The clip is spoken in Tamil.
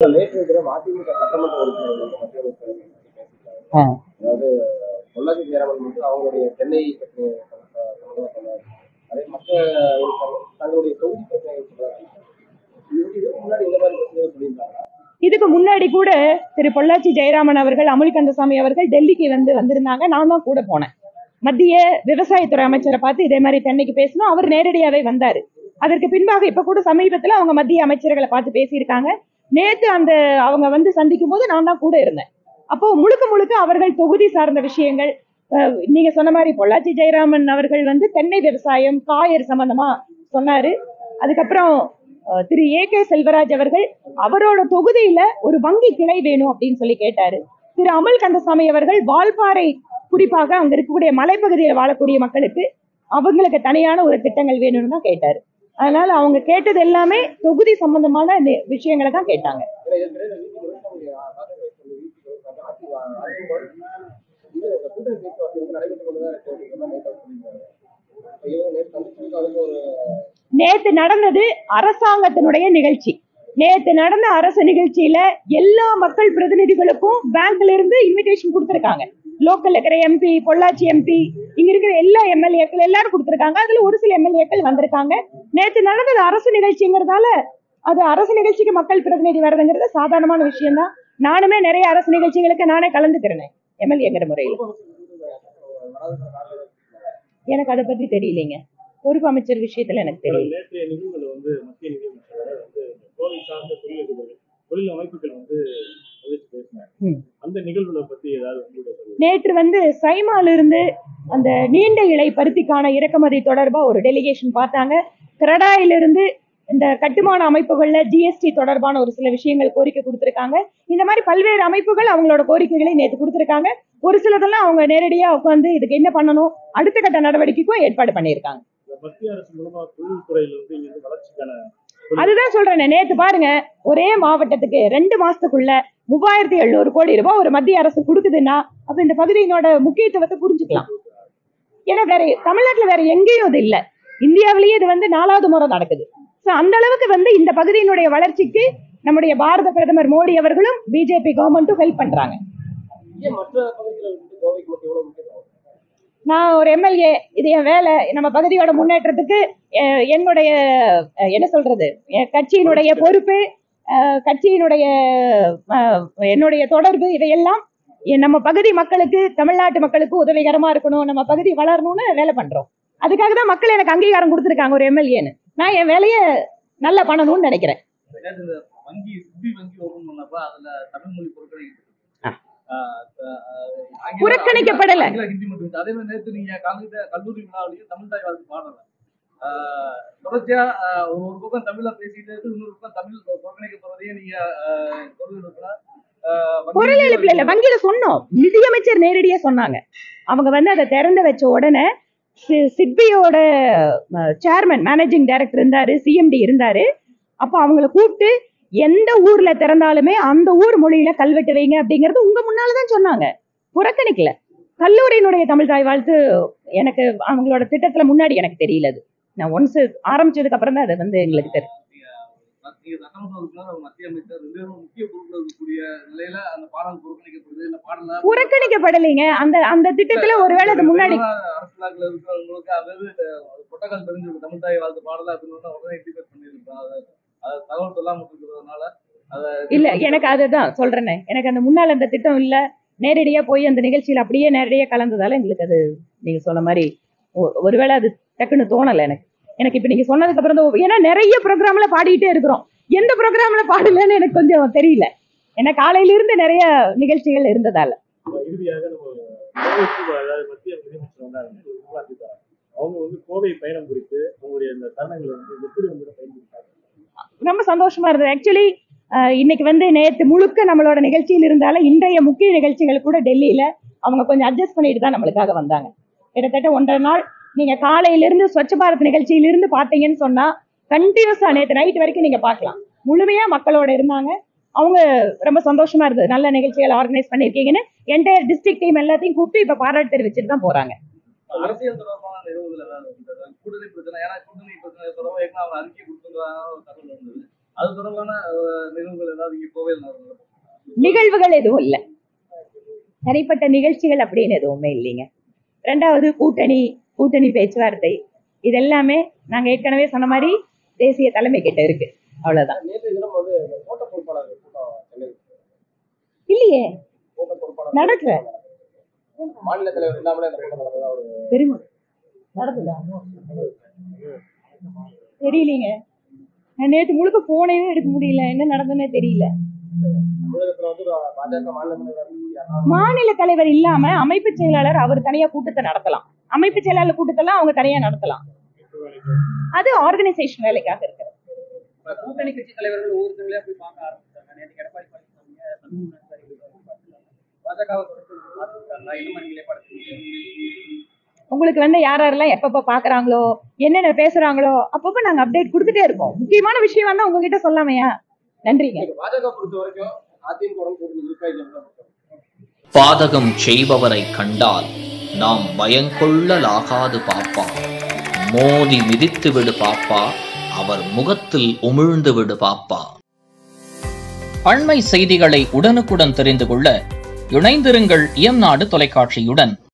நேற்று தினம் அதிமுக சட்டமன்ற உறுப்பினர் வந்து மத்திய அமைச்சர் பேசியிருக்காங்க. ஆ. அதாவது பொள்ளாச்சி ஜெயராமன் வந்து அவங்களுடைய சென்னை பிரச்சனை சம்பந்தமா சொன்னார் அதே மற்ற உறுப்பினர்கள் தங்களுடைய தொகுதி பிரச்சனையை சொல்றாங்க இது- இதுக்கு முன்னாடி இந்த மாதிரி பிரச்சனைகள் சொல்லியிருந்தாங்க இதுக்கு முன்னாடி கூட திரு பொள்ளாச்சி ஜெயராமன் அவர்கள் அமுல் கந்தசாமி அவர்கள் டெல்லிக்கு வந்து வந்திருந்தாங்க நான் தான் கூட போனேன் மத்திய விவசாயத்துறை அமைச்சரை பார்த்து இதே மாதிரி தென்னைக்கு பேசணும் அவர் நேரடியாவே வந்தாரு அதற்கு பின்பாக இப்ப கூட சமீபத்துல அவங்க மத்திய அமைச்சர்களை பார்த்து பேசியிருக்காங்க நேத்து அந்த அவங்க வந்து சந்திக்கும் போது நான் தான் கூட இருந்தேன் அப்போ முழுக்க முழுக்க அவர்கள் தொகுதி சார்ந்த விஷயங்கள் அஹ், நீங்க சொன்ன மாதிரி பொள்ளாச்சி ஜெயராமன் அவர்கள் வந்து தென்னை விவசாயம் காயர் சம்பந்தமா சொன்னாரு அதுக்கப்புறம் அஹ், திரு ஏ கே செல்வராஜ் அவர்கள் அவரோட தொகுதியில ஒரு வங்கி கிளை வேணும் அப்படின்னு சொல்லி கேட்டாரு திரு அமல் கந்தசாமி அவர்கள் வால்பாறை குறிப்பாக அங்க இருக்கக்கூடிய மலைப்பகுதியில் வாழக்கூடிய மக்களுக்கு அவங்களுக்கு தனியான ஒரு திட்டங்கள் வேணும்னு தான் கேட்டாரு அதனால அவங்க கேட்டது எல்லாமே தொகுதி சம்பந்தமான நி- விஷயங்களை தான் கேட்டாங்க ஏன்னா ஏற்கனவே இந்த வீட்டுக்கு வந்து நம்முடைய ராஜகோபால் சொல்லி வீட்டுக்கு வந்து அதிமுக அதிமுக இது இந்த கூட்டணி பேச்சுவார்த்தை வந்து நடைபெற்றுக் கொண்டுதான் இருக்கு அப்படிங்கிற மாதிரி நேற்று சொல்லியிருந்தாங்க இப்ப இவங்க நேற்று சந்திச்சு அதுக்கு ஒரு நேத்து நடந்தது அரசாங்கத்தினுடைய நிகழ்ச்சி நேத்து நடந்த அரசு நிகழ்ச்சியில எல்லா மக்கள் பிரதிநிதிகளுக்கும் பேங்க்ல இருந்து இன்விடேஷன் கொடுத்திருக்காங்க லோக்கல்ல இருக்கிற எம்பி பொள்ளாச்சி எம்பி இங்க இருக்கிற எல்லா எம்எல்ஏக்கள் எல்லாரும் கொடுத்திருக்காங்க அதுல ஒரு சில எம்எல்ஏக்கள் வந்திருக்காங்க நேத்து நடந்தது அரசு நிகழ்ச்சிங்கிறதால அது அரசு நிகழ்ச்சிக்கு மக்கள் பிரதிநிதி வர்றதுங்கிறது சாதாரணமான விஷயம் தான் நானுமே நிறைய அரசு நிகழ்ச்சிகளுக்கு நானே கலந்துக்கிறேன் எம்எல்ஏங்கிற முறையில் எனக்கு அதை பத்தி தெரியலைங்க பொறுப்பு அமைச்சர் விஷயத்துல எனக்கு தெரியல நேற்றைய நிகழ்வுல வந்து மத்திய நிதியமைச்சர் வந்து இந்த கோவை சார்ந்த தொழிலதிபர்கள் தொழில் அமைப்புகள் வந்து சந்திச்சு பேசினாங்க ம். அந்த நிகழ்வுல பத்தி ஏதாவது உங்களுடைய பதிவு? நேற்று வந்து சைமால இருந்து அந்த நீண்ட இலை பருத்திக்கான இறக்குமதி தொடர்பா ஒரு டெலிகேஷன் பார்த்தாங்க கனடாயிலிருந்து இந்த கட்டுமான அமைப்புகள்ல ஜிஎஸ்டி தொடர்பான ஒரு சில விஷயங்கள் கோரிக்கை கொடுத்திருக்காங்க இந்த மாதிரி பல்வேறு அமைப்புகள் அவங்களோட கோரிக்கைகளை நேற்று கொடுத்திருக்காங்க ஒரு சிலதெல்லாம் அவங்க நேரடியா உட்காந்து இதுக்கு என்ன பண்ணணும் அடுத்த கட்ட நடவடிக்கைக்கும் ஏற்பாடு பண்ணியிருக்காங்க இந்த மத்திய அரசு மூலமா தொழில்துறையில வந்து இங்க வந்து வளர்ச்சிக்கான அதுதான் சொல்றேன் நேத்து பாருங்க ஒரே மாவட்டத்துக்கு ரெண்டு மாசத்துக்குள்ள மூவாயிரத்தி எழுநூறு கோடி ரூபாய் ஒரு மத்திய அரசு கொடுக்குதுன்னா அப்ப இந்த பகுதியினோட முக்கியத்துவத்தை புரிஞ்சுக்கலாம் ஏன்னா வேற தமிழ்நாட்டுல வேற எங்கேயும் அது இல்ல இந்தியாவிலேயே இது வந்து நாலாவது முறை நடக்குது சோ அந்த அளவுக்கு வந்து இந்த பகுதியினுடைய வளர்ச்சிக்கு நம்முடைய பாரத பிரதமர் மோடி அவர்களும் பிஜேபி கவர்மெண்ட்டும் ஹெல்ப் பண்றாங்க ஏன் மற்ற பகுதிகளை விட்டு கோவைக்கு மட்டும் எவ்வளவு முக்கியத்துவம் நான் ஒரு எம்எல்ஏ இது என் வேலை நம்ம பகுதியோட முன்னேற்றத்துக்கு அஹ், என்னுடைய அஹ், என்ன சொல்றது என் கட்சியினுடைய பொறுப்பு அஹ், கட்சியினுடைய அஹ், என்னுடைய தொடர்பு இதையெல்லாம் என் நம்ம பகுதி மக்களுக்கு தமிழ்நாட்டு மக்களுக்கு உதவிகரமா இருக்கணும் நம்ம பகுதி வளரணும்னு வேலை பண்றோம் அதுக்காக தான் மக்கள் எனக்கு அங்கீகாரம் கொடுத்துருக்காங்க ஒரு எம்எல்ஏன்னு நான் என் வேலையை நல்லா பண்ணணும்னு நினைக்கிறேன் நேத்து இந்த வங்கி சுத்தி வங்கி ஓபன் பண்ணப்ப அதுல தமிழ் மொழி புறக்கணிக்கப்பட்டது ஆ. ஆஹ் ஆஹ் ஆங்கில- புறக்கணிக்கப்படல. ஆங்கில ஹிந்தி மட்டும் இருந்துச்சு. அதே மாதிரி நேத்து நீங்க கலந்துட்ட கல்லூரி விழாவிலையும் தமிழ் தாய் வாழ்த்து பாடல ஆஹ் தொடர்ச்சியா ஆஹ் ஒரு ஒரு பக்கம் தமிழ்ல பேசிட்டு இருக்கு, இன்னொரு பக்கம் தமிழ் புறக்கணிக்கப்படுறதையும் நீங்க ஆஹ் குரல் எழுப்புனா, ஆஹ் வங்கி- குரல் எழுப்புல இல்ல வங்கியில சொன்னோம் நிதியமைச்சர் நேரடியா சொன்னாங்க அவங்க வந்து அதை திறந்து வச்ச உடனே சி- சிட்பியோட சேர்மன் மேனேஜிங் டைரக்டர் இருந்தாரு சிஎம்டி இருந்தாரு அப்போ அவங்கள கூப்பிட்டு எந்த ஊர்ல திறந்தாலுமே அந்த ஊர் மொழியில கல்வெட்டு வைங்க அப்படிங்கறது உங்க முன்னாலதான் சொன்னாங்க புறக்கணிக்கல கல்லூரியினுடைய தமிழ் தாய் வாழ்த்து எனக்கு அவங்களோட திட்டத்துல முன்னாடி எனக்கு தெரியல அது நான் ஒன்ஸ் ஆரம்பிச்சதுக்கு அப்புறம் தான் அது வந்து எங்களுக்கு தெரியும் நீங்க சட்டமன்ற உறுப்பினர் ஒரு மத்திய அமைச்சர் ரெண்டு பேரும் முக்கிய பொறுப்புல இருக்கக்கூடிய நிலையில அந்த பாடல் புறக்கணிக்கப்படுது இல்ல பாடல புறக்கணிக்கப்படலைங்க அந்த அந்த திட்டத்துல ஒருவேளை அது முன்னாடி அரசியலாக்கள் இருக்கிறவங்களுக்கு அதாவது புட்டக்கால் தெரிஞ்சு தமிழ் தாய் வாழ்த்து பாடல அப்படின்னு உடனே இன்டிமேட் பண்ணியிருக்கோம் அதை அதை தகவல் சொல்லாம இருக்கிறதுனால அதை இல்ல எனக்கு அதுதான் சொல்றேனே எனக்கு அந்த முன்னால அந்த திட்டம் இல்ல நேரடியா போய் அந்த நிகழ்ச்சியில அப்படியே நேரடியா கலந்ததால எங்களுக்கு அது நீங்க சொன்ன மாதிரி ஒ- ஒருவேளை அது டக்குன்னு தோணல எனக்கு எனக்கு இப்ப நீங்க சொன்னதுக்கு அப்புறம் தான் ஏன்னா நிறைய ப்ரோக்ராம்ல பாடிட்டே இருக்கிறோம் எந்த ப்ரோக்ராம்ல பாடலன்னு எனக்கு கொஞ்சம் தெரியல ஏன்னா காலையில இருந்து நிறைய நிகழ்ச்சிகள் இருந்ததால இறுதியாக நம்ம கோவைக்கு அதாவது மத்திய நிதியமைச்சர் வந்தாங்க நிர்மலா சீதாராமன். அவங்க வந்து கோவை பயணம் குறித்து அவங்களுடைய இந்த தருணங்களை வந்து எப்படி வந்து பயன்படுத்தாங்க ரொம்ப சந்தோஷமா இருந்தது ஆக்சுவலி இன்னைக்கு வந்து நேத்து முழுக்க நம்மளோட நிகழ்ச்சியில் இருந்தாலும் இன்றைய முக்கிய நிகழ்ச்சிகள் கூட டெல்லியில அவங்க கொஞ்சம் அட்ஜஸ்ட் பண்ணிட்டு தான் நம்மளுக்காக வந்தாங்க கிட்டத்தட்ட ஒன்றரை நாள் நீங்க காலையில இருந்து ஸ்வச்ச பாரத் நிகழ்ச்சியிலிருந்து பார்த்தீங்கன்னு சொன்னா கண்டினியூஸா நேத்து நைட் வரைக்கும் நீங்க பார்க்கலாம் முழுமையா மக்களோட இருந்தாங்க அவங்க ரொம்ப சந்தோஷமா இருந்தது நல்ல நிகழ்ச்சிகள் ஆர்கனைஸ் பண்ணிருக்கீங்கன்னு என்டையர் டிஸ்ட்ரிக்ட் டீம் எல்லாத்தையும் கூப்பிட்டு இப்ப பாராட்டு தெரிவிச்சுட்டு தான் போறாங்க அரசியல் தொடர்பான நிகழ்வுகள் ஏதாவது இருந்ததா? கூட்டணி பிரச்சனை ஏன்னா கூட்டணி பிரச்சனை தொடர்பாக ஏற்கனவே அவங்க அறிக்கை கொடுத்துருந்ததாக ஒரு தகவல் வந்தது அது தொடர்பான அஹ், நிகழ்வுகள் ஏதாவது இங்க கோவையில் நடந்தது நிகழ்வுகள் எதுவும் இல்லை தனிப்பட்ட நிகழ்ச்சிகள் அப்படின்னு எதுவுமே இல்லைங்க ரெண்டாவது கூட்டணி கூட்டணி பேச்சுவார்த்தை இது எல்லாமே நாங்க ஏற்கனவே சொன்ன மாதிரி தேசிய தலைமை கிட்ட இருக்கு அவ்வளவுதான் நேற்று தினம் வந்து இந்த கோட்ட பொறுப்பாளர் கூட்டம் சென்னை இல்லையே கோட்ட பொறுப்பாளர் நடக்கல மாநில தலைவர் இல்லாமலே அந்த கூட்டம் நடந்ததா ஒரு பெருமை நடக்குதா தெரியலீங்க நான் நேத்து முழுக்க போனே எடுக்க முடியல என்ன நடந்ததுன்னே தெரியல தமிழகத்துல வந்து பாஜக மாநில தலைவர் அண்ணா மாநில தலைவர் இல்லாம அமைப்பு செயலாளர் அவர் தனியா கூட்டத்தை நடத்தலாம் அமைப்பு செயலாளர் கூட்டத்தெல்லாம் அவங்க தனியா நடத்தலாம் அது ஆர்கனைசேஷன் வேலைக்காக இருக்கு இப்ப கூட்டணி கட்சி தலைவர்கள் ஒவ்வொருத்தங்களே போய் பார்க்க ஆரம்பிச்சாங்க நேற்று எடப்பாடி பழனிசாமியை தமிழ்நாடு அதிகாரிகள் போய் பார்த்துருக்காங்க. பாஜகவை தொடர்பு பார்த்துருக்காங்க இந்த மாதிரி நிலைப்பாடு உங்களுக்கு வந்து யார் யாரெல்லாம் எப்பப்ப பாக்குறாங்களோ என்னென்ன பேசுறாங்களோ அப்பப்ப நாங்க அப்டேட் கொடுத்துட்டே இருக்கோம் முக்கியமான விஷயம் வந்தா உங்ககிட்ட சொல்லாமையா நன்றிங்க இன்னைக்கு பாஜக பொறுத்த வரைக்கும் அதிமுக உடன் கூட்டணி இருக்கா இல்லையா பாதகம் செய்பவரை கண்டால் நாம் பயங்கொள்ளலாகாது பாப்பா மோதி மிதித்து விடு பாப்பா அவர் முகத்தில் உமிழ்ந்து விடு பாப்பா அண்மை செய்திகளை உடனுக்குடன் தெரிந்து கொள்ள இணைந்திருங்கள் இயம்நாடு தொலைக்காட்சியுடன்